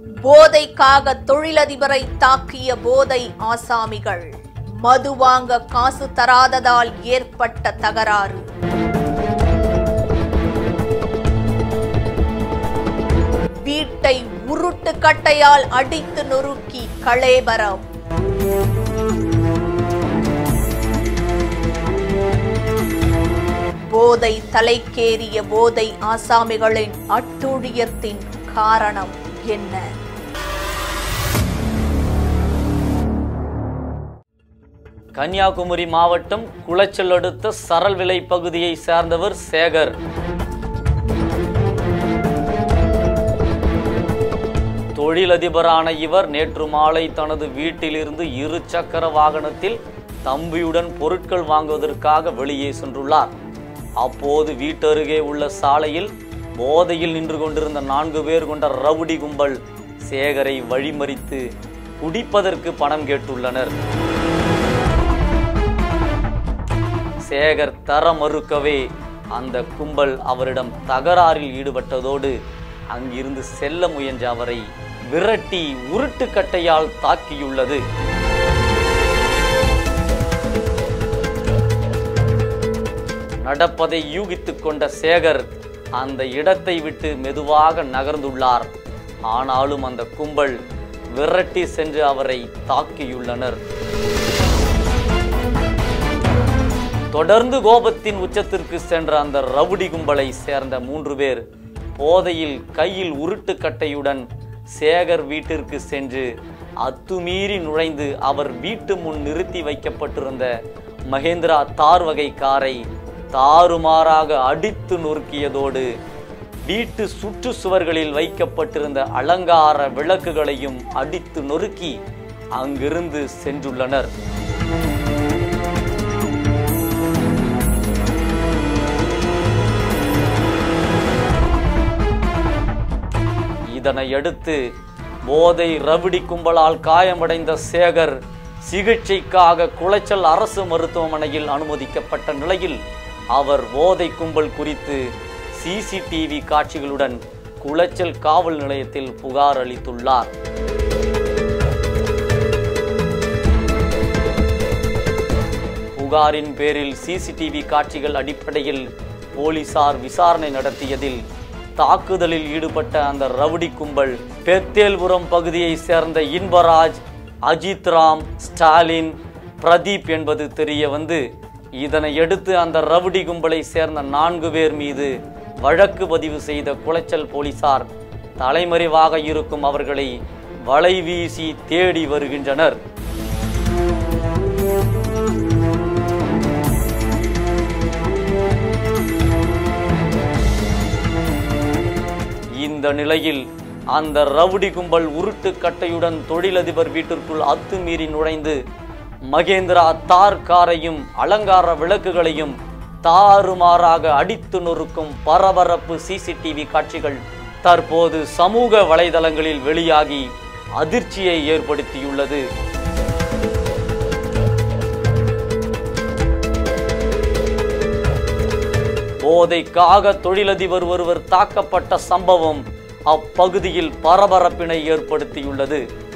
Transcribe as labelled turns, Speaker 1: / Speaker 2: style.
Speaker 1: போதைக்காக தொழிலதிபரை தாக்கிய போதை ஆசாமிகள் மது வாங்க காசு தராததால் ஏற்பட்ட தகராறு வீட்டை உருட்டு கட்டையால் அடித்து நொறுக்கி களேபரம் போதை தலைக்கேறிய போதை ஆசாமிகளின் அட்டூழியத்தின் காரணம் என்ன
Speaker 2: கன்னியாகுமரி மாவட்டம் குளச்சல் அடுத்த சரல்விளை பகுதியை சேர்ந்தவர் சேகர் தொழிலதிபரான இவர் நேற்று மாலை தனது வீட்டிலிருந்து இரு சக்கர வாகனத்தில் தம்பியுடன் பொருட்கள் வாங்குவதற்காக வெளியே சென்றுள்ளார் அப்போது வீட்டருகே உள்ள சாலையில் போதையில் நின்று கொண்டிருந்த நான்கு பேர் கொண்ட ரவுடி கும்பல் சேகரை வழிமறித்து குடிப்பதற்கு பணம் கேட்டுள்ளனர் சேகர் தர மறுக்கவே அந்த கும்பல் அவரிடம் தகராறில் ஈடுபட்டதோடு அங்கிருந்து செல்ல முயன்ற அவரை விரட்டி உருட்டுக்கட்டையால் தாக்கியுள்ளது நடப்பதை யூகித்துக் கொண்ட சேகர் அந்த இடத்தை விட்டு மெதுவாக நகர்ந்துள்ளார் ஆனாலும் அந்த கும்பல் விரட்டி சென்று அவரை தாக்கியுள்ளனர் தொடர்ந்து கோபத்தின் உச்சத்திற்கு சென்ற அந்த ரவுடி கும்பலை சேர்ந்த மூன்று பேர் போதையில் கையில் உருட்டுக்கட்டையுடன் சேகர் வீட்டிற்கு சென்று அத்துமீறி நுழைந்து அவர் வீட்டு முன் நிறுத்தி வைக்கப்பட்டிருந்த மகேந்திரா தார் வகை காரை தாறுமாறாக அடித்து நொறுக்கியதோடு வீட்டு சுற்று சுவர்களில் வைக்கப்பட்டிருந்த அலங்கார விளக்குகளையும் அடித்து நொறுக்கி அங்கிருந்து சென்றுள்ளனர் இதனையடுத்து போதை ரவிடி கும்பலால் காயமடைந்த சேகர் சிகிச்சைக்காக குளச்சல் அரசு மருத்துவமனையில் அனுமதிக்கப்பட்ட நிலையில் அவர் போதை கும்பல் குறித்து சிசிடிவி காட்சிகளுடன் குளச்சல் காவல் நிலையத்தில் புகார் அளித்துள்ளார் புகாரின் பேரில் சிசிடிவி காட்சிகள் அடிப்படையில் போலீசார் விசாரணை நடத்தியதில் தாக்குதலில் ஈடுபட்ட அந்த ரவுடி கும்பல் பெத்தேல்புரம் பகுதியை சேர்ந்த இன்பராஜ் அஜித் ராம் ஸ்டாலின் பிரதீப் என்பது தெரிய வந்து இதனை அடுத்து அந்த ரவுடி கும்பலை சேர்ந்த நான்கு பேர் மீது வழக்கு பதிவு செய்த குளச்சல் போலீசார் தலைமறைவாக இருக்கும் அவர்களை வலை வீசி தேடி வருகின்றனர் இந்த நிலையில் அந்த ரவுடி கும்பல் உருட்டு கட்டையுடன் தொழிலதிபர் வீட்டிற்குள் அத்துமீறி நுழைந்து மகேந்திரா தார் காரையும் அலங்கார விளக்குகளையும் தாறுமாறாக அடித்து நொறுக்கும் பரபரப்பு சிசிடிவி காட்சிகள் தற்போது சமூக வலைதளங்களில் வெளியாகி அதிர்ச்சியை ஏற்படுத்தியுள்ளது போதைக்காக தொழிலதிபர் ஒருவர் தாக்கப்பட்ட சம்பவம் அப்பகுதியில் பரபரப்பினை ஏற்படுத்தியுள்ளது